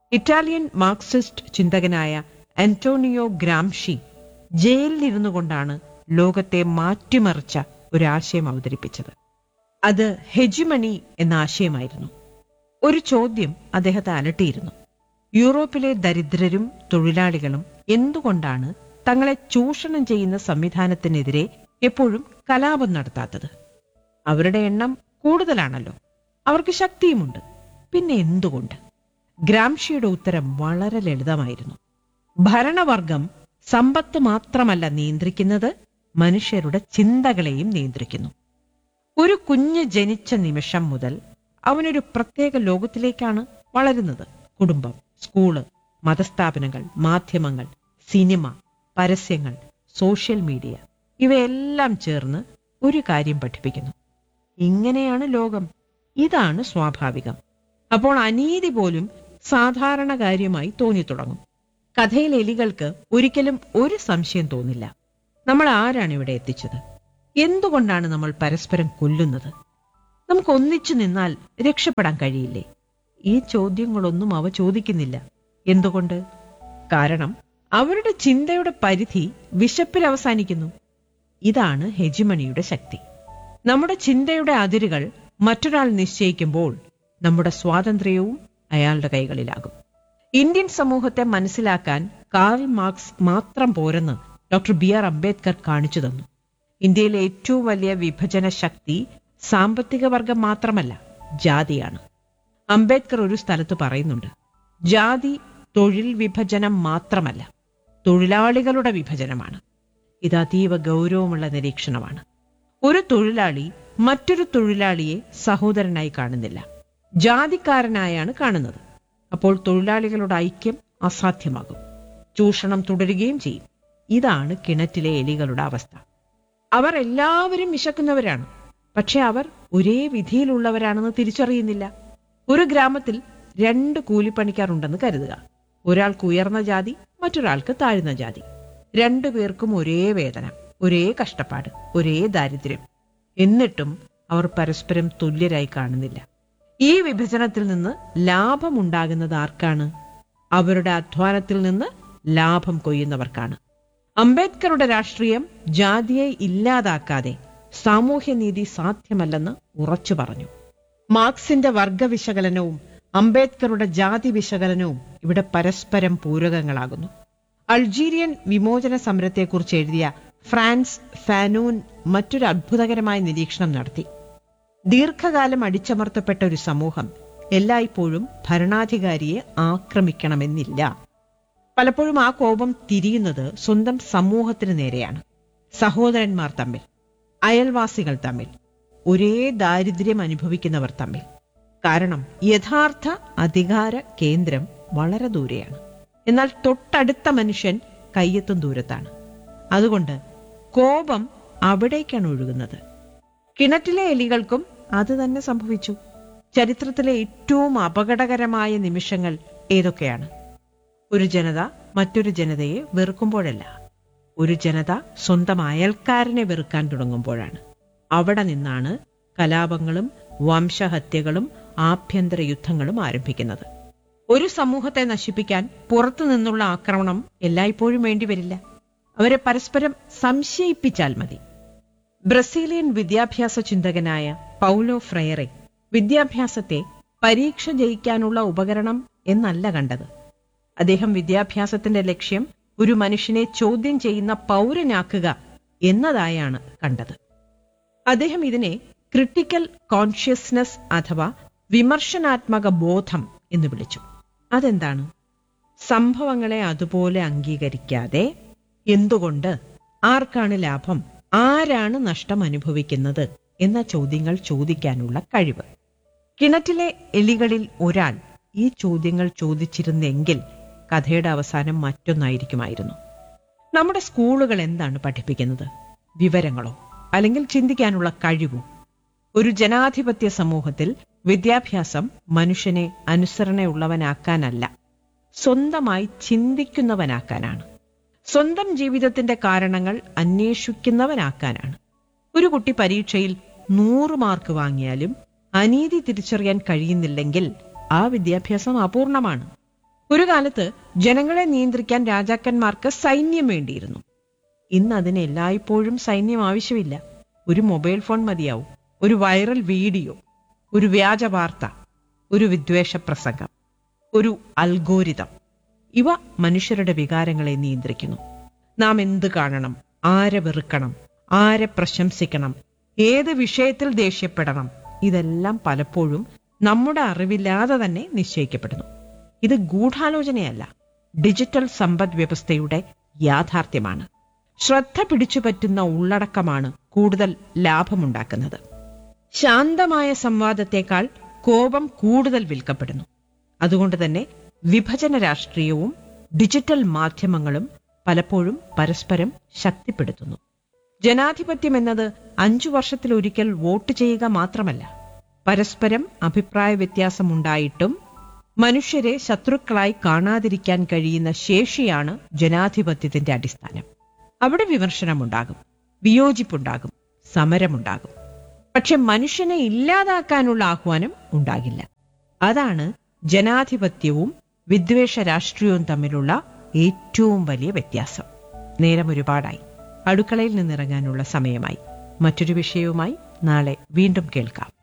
Italian Marxist ചിന്തകനായ Antonio Gramsci ജയിലിലിരുന്നു കൊണ്ടാണ് ലോകത്തെ മാറ്റിമറിച്ച ഒരാശയം അവതരിപ്പിച്ചത് അത് ഹെജിമണി എന്ന ആശയമായിരുന്നു ഒരു ചോദ്യം അദ്ദേഹത്തെ അലട്ടിയിരുന്നു യൂറോപ്പിലെ ദരിദ്രരും തൊഴിലാളികളും എന്തുകൊണ്ടാണ് തങ്ങളെ ചൂഷണം ചെയ്യുന്ന സംവിധാനത്തിനെതിരെ എപ്പോഴും കലാപം നടത്താത്തത് അവരുടെ എണ്ണം കൂടുതലാണല്ലോ അവർക്ക് ശക്തിയുമുണ്ട് പിന്നെ എന്തുകൊണ്ട് ഗ്രാംഷിയുടെ ഉത്തരം വളരെ ലളിതമായിരുന്നു ഭരണവർഗം സമ്പത്ത് മാത്രമല്ല നിയന്ത്രിക്കുന്നത് മനുഷ്യരുടെ ചിന്തകളെയും നിയന്ത്രിക്കുന്നു ഒരു കുഞ്ഞ് ജനിച്ച നിമിഷം മുതൽ അവനൊരു പ്രത്യേക ലോകത്തിലേക്കാണ് വളരുന്നത് കുടുംബം സ്കൂള് മതസ്ഥാപനങ്ങൾ മാധ്യമങ്ങൾ സിനിമ പരസ്യങ്ങൾ സോഷ്യൽ മീഡിയ ഇവയെല്ലാം ചേർന്ന് ഒരു കാര്യം പഠിപ്പിക്കുന്നു ഇങ്ങനെയാണ് ലോകം ഇതാണ് സ്വാഭാവികം അപ്പോൾ അനീതി പോലും സാധാരണ കാര്യമായി തോന്നിത്തുടങ്ങും കഥയിലെ എലികൾക്ക് ഒരിക്കലും ഒരു സംശയം തോന്നില്ല നമ്മൾ ആരാണ് ഇവിടെ എത്തിച്ചത് എന്തുകൊണ്ടാണ് നമ്മൾ പരസ്പരം കൊല്ലുന്നത് നമുക്ക് ഒന്നിച്ചു നിന്നാൽ രക്ഷപ്പെടാൻ കഴിയില്ലേ ഈ ചോദ്യങ്ങളൊന്നും അവ ചോദിക്കുന്നില്ല എന്തുകൊണ്ട് കാരണം അവരുടെ ചിന്തയുടെ പരിധി വിശപ്പിൽ അവസാനിക്കുന്നു ഇതാണ് ഹെജിമണിയുടെ ശക്തി നമ്മുടെ ചിന്തയുടെ അതിരുകൾ മറ്റൊരാൾ നിശ്ചയിക്കുമ്പോൾ നമ്മുടെ സ്വാതന്ത്ര്യവും അയാളുടെ കൈകളിലാകും ഇന്ത്യൻ സമൂഹത്തെ മനസ്സിലാക്കാൻ കാർൽ മാർക്സ് മാത്രം പോരെന്ന് ഡോക്ടർ ബി ആർ അംബേദ്കർ കാണിച്ചു തന്നു ഇന്ത്യയിലെ ഏറ്റവും വലിയ വിഭജന ശക്തി സാമ്പത്തിക വർഗം മാത്രമല്ല ജാതിയാണ് അംബേദ്കർ ഒരു സ്ഥലത്ത് പറയുന്നുണ്ട് ജാതി തൊഴിൽ വിഭജനം മാത്രമല്ല തൊഴിലാളികളുടെ വിഭജനമാണ് ഇത് അതീവ ഗൗരവമുള്ള നിരീക്ഷണമാണ് ഒരു തൊഴിലാളി മറ്റൊരു തൊഴിലാളിയെ സഹോദരനായി കാണുന്നില്ല ജാതിക്കാരനായാണ് കാണുന്നത് അപ്പോൾ തൊഴിലാളികളുടെ ഐക്യം അസാധ്യമാകും ചൂഷണം തുടരുകയും ചെയ്യും ഇതാണ് കിണറ്റിലെ എലികളുടെ അവസ്ഥ അവർ എല്ലാവരും വിശക്കുന്നവരാണ് പക്ഷെ അവർ ഒരേ വിധിയിലുള്ളവരാണെന്ന് തിരിച്ചറിയുന്നില്ല ഒരു ഗ്രാമത്തിൽ രണ്ട് കൂലിപ്പണിക്കാരുണ്ടെന്ന് കരുതുക ഒരാൾക്ക് ഉയർന്ന ജാതി മറ്റൊരാൾക്ക് താഴ്ന്ന ജാതി രണ്ടു പേർക്കും ഒരേ വേതന ഒരേ കഷ്ടപ്പാട് ഒരേ ദാരിദ്ര്യം എന്നിട്ടും അവർ പരസ്പരം തുല്യരായി കാണുന്നില്ല ഈ വിഭജനത്തിൽ നിന്ന് ലാഭമുണ്ടാകുന്നത് ആർക്കാണ് അവരുടെ അധ്വാനത്തിൽ നിന്ന് ലാഭം കൊയ്യുന്നവർക്കാണ് അംബേദ്കറുടെ രാഷ്ട്രീയം ജാതിയെ ഇല്ലാതാക്കാതെ സാമൂഹ്യനീതി സാധ്യമല്ലെന്ന് ഉറച്ചു പറഞ്ഞു മാർക്സിന്റെ വർഗവിശകലനവും അംബേദ്കറുടെ ജാതി വിശകലനവും ഇവിടെ പരസ്പരം പൂരകങ്ങളാകുന്നു അൾജീരിയൻ വിമോചന സമരത്തെക്കുറിച്ച് എഴുതിയ ഫ്രാൻസ് ഫാനൂൻ മറ്റൊരു അത്ഭുതകരമായ നിരീക്ഷണം നടത്തി ദീർഘകാലം അടിച്ചമർത്തപ്പെട്ട ഒരു സമൂഹം എല്ലായ്പ്പോഴും ഭരണാധികാരിയെ ആക്രമിക്കണമെന്നില്ല പലപ്പോഴും ആ കോപം തിരിയുന്നത് സ്വന്തം സമൂഹത്തിന് നേരെയാണ് സഹോദരന്മാർ തമ്മിൽ അയൽവാസികൾ തമ്മിൽ ഒരേ ദാരിദ്ര്യം അനുഭവിക്കുന്നവർ തമ്മിൽ കാരണം യഥാർത്ഥ അധികാര കേന്ദ്രം വളരെ ദൂരെയാണ് എന്നാൽ തൊട്ടടുത്ത മനുഷ്യൻ കയ്യെത്തും ദൂരത്താണ് അതുകൊണ്ട് കോപം അവിടേക്കാണ് ഒഴുകുന്നത് കിണറ്റിലെ എലികൾക്കും അത് തന്നെ സംഭവിച്ചു ചരിത്രത്തിലെ ഏറ്റവും അപകടകരമായ നിമിഷങ്ങൾ ഏതൊക്കെയാണ് ഒരു ജനത മറ്റൊരു ജനതയെ വെറുക്കുമ്പോഴല്ല ഒരു ജനത സ്വന്തം അയൽക്കാരനെ വെറുക്കാൻ തുടങ്ങുമ്പോഴാണ് അവിടെ നിന്നാണ് കലാപങ്ങളും വംശഹത്യകളും ആഭ്യന്തര യുദ്ധങ്ങളും ആരംഭിക്കുന്നത് ഒരു സമൂഹത്തെ നശിപ്പിക്കാൻ പുറത്തു നിന്നുള്ള ആക്രമണം എല്ലായ്പ്പോഴും വേണ്ടിവരില്ല അവരെ പരസ്പരം സംശയിപ്പിച്ചാൽ മതി ബ്രസീലിയൻ വിദ്യാഭ്യാസ ചിന്തകനായ പൗലോ ഫ്രയറെ വിദ്യാഭ്യാസത്തെ പരീക്ഷ ജയിക്കാനുള്ള ഉപകരണം എന്നല്ല കണ്ടത് അദ്ദേഹം വിദ്യാഭ്യാസത്തിന്റെ ലക്ഷ്യം ഒരു മനുഷ്യനെ ചോദ്യം ചെയ്യുന്ന പൗരനാക്കുക എന്നതായാണ് കണ്ടത് അദ്ദേഹം ഇതിനെ ക്രിട്ടിക്കൽ കോൺഷ്യസ്നസ് അഥവാ വിമർശനാത്മക ബോധം എന്ന് വിളിച്ചു അതെന്താണ് സംഭവങ്ങളെ അതുപോലെ അംഗീകരിക്കാതെ എന്തുകൊണ്ട് ആർക്കാണ് ലാഭം ആരാണ് നഷ്ടം അനുഭവിക്കുന്നത് എന്ന ചോദ്യങ്ങൾ ചോദിക്കാനുള്ള കഴിവ് കിണറ്റിലെ എലികളിൽ ഒരാൾ ഈ ചോദ്യങ്ങൾ ചോദിച്ചിരുന്നെങ്കിൽ കഥയുടെ അവസാനം മറ്റൊന്നായിരിക്കുമായിരുന്നു നമ്മുടെ സ്കൂളുകൾ എന്താണ് പഠിപ്പിക്കുന്നത് വിവരങ്ങളോ അല്ലെങ്കിൽ ചിന്തിക്കാനുള്ള കഴിവോ ഒരു ജനാധിപത്യ സമൂഹത്തിൽ വിദ്യാഭ്യാസം മനുഷ്യനെ അനുസരണയുള്ളവനാക്കാനല്ല സ്വന്തമായി ചിന്തിക്കുന്നവനാക്കാനാണ് സ്വന്തം ജീവിതത്തിന്റെ കാരണങ്ങൾ അന്വേഷിക്കുന്നവനാക്കാനാണ് ഒരു കുട്ടി പരീക്ഷയിൽ നൂറ് മാർക്ക് വാങ്ങിയാലും അനീതി തിരിച്ചറിയാൻ കഴിയുന്നില്ലെങ്കിൽ ആ വിദ്യാഭ്യാസം അപൂർണമാണ് ഒരു കാലത്ത് ജനങ്ങളെ നിയന്ത്രിക്കാൻ രാജാക്കന്മാർക്ക് സൈന്യം വേണ്ടിയിരുന്നു ഇന്ന് അതിന് എല്ലായ്പ്പോഴും സൈന്യം ആവശ്യമില്ല ഒരു മൊബൈൽ ഫോൺ മതിയാവും ഒരു വൈറൽ വീഡിയോ ഒരു വ്യാജ വാർത്ത ഒരു വിദ്വേഷ പ്രസംഗം ഒരു അൽഗോരിതം ഇവ മനുഷ്യരുടെ വികാരങ്ങളെ നിയന്ത്രിക്കുന്നു നാം എന്ത് കാണണം ആരെ വെറുക്കണം ആരെ പ്രശംസിക്കണം ഏത് വിഷയത്തിൽ ദേഷ്യപ്പെടണം ഇതെല്ലാം പലപ്പോഴും നമ്മുടെ അറിവില്ലാതെ തന്നെ നിശ്ചയിക്കപ്പെടുന്നു ഇത് ഗൂഢാലോചനയല്ല ഡിജിറ്റൽ സമ്പദ് വ്യവസ്ഥയുടെ യാഥാർത്ഥ്യമാണ് ശ്രദ്ധ പിടിച്ചുപറ്റുന്ന ഉള്ളടക്കമാണ് കൂടുതൽ ലാഭമുണ്ടാക്കുന്നത് ശാന്തമായ സംവാദത്തെക്കാൾ കോപം കൂടുതൽ വിൽക്കപ്പെടുന്നു അതുകൊണ്ട് തന്നെ വിഭജന രാഷ്ട്രീയവും ഡിജിറ്റൽ മാധ്യമങ്ങളും പലപ്പോഴും പരസ്പരം ശക്തിപ്പെടുത്തുന്നു ജനാധിപത്യം എന്നത് അഞ്ചു വർഷത്തിലൊരിക്കൽ വോട്ട് ചെയ്യുക മാത്രമല്ല പരസ്പരം അഭിപ്രായ വ്യത്യാസമുണ്ടായിട്ടും മനുഷ്യരെ ശത്രുക്കളായി കാണാതിരിക്കാൻ കഴിയുന്ന ശേഷിയാണ് ജനാധിപത്യത്തിന്റെ അടിസ്ഥാനം അവിടെ വിമർശനമുണ്ടാകും വിയോജിപ്പുണ്ടാകും സമരമുണ്ടാകും പക്ഷെ മനുഷ്യനെ ഇല്ലാതാക്കാനുള്ള ആഹ്വാനം ഉണ്ടാകില്ല അതാണ് ജനാധിപത്യവും വിദ്വേഷ രാഷ്ട്രീയവും തമ്മിലുള്ള ഏറ്റവും വലിയ വ്യത്യാസം നേരം ഒരുപാടായി അടുക്കളയിൽ നിന്നിറങ്ങാനുള്ള സമയമായി മറ്റൊരു വിഷയവുമായി നാളെ വീണ്ടും കേൾക്കാം